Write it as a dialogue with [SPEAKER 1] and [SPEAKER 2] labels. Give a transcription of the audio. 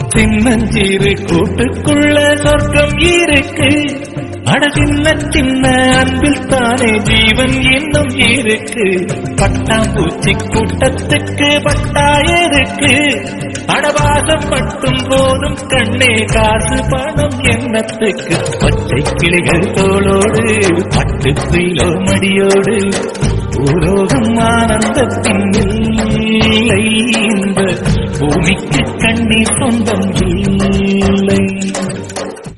[SPEAKER 1] சின்னஞ்சிறு கூட்டுக்குள்ள சொர்க்கம் இருக்கு அட சின்ன சின்ன அன்பில் தானே ஜீவன் இன்னும் இருக்கு பட்டாம்பூச்சி கூட்டத்துக்கு பட்டா இருக்கு அடவாசம் மட்டும் போதும் கண்ணே காசு பணம் எண்ணத்துக்கு பச்சை கிளிகள் தோளோடு பட்டு குயிலோ மடியோடு பூலோகம் ஆனந்தத்தின் இல்லை இந்த பூமிக்கு கண்ணீர் சொந்தம் இல்லை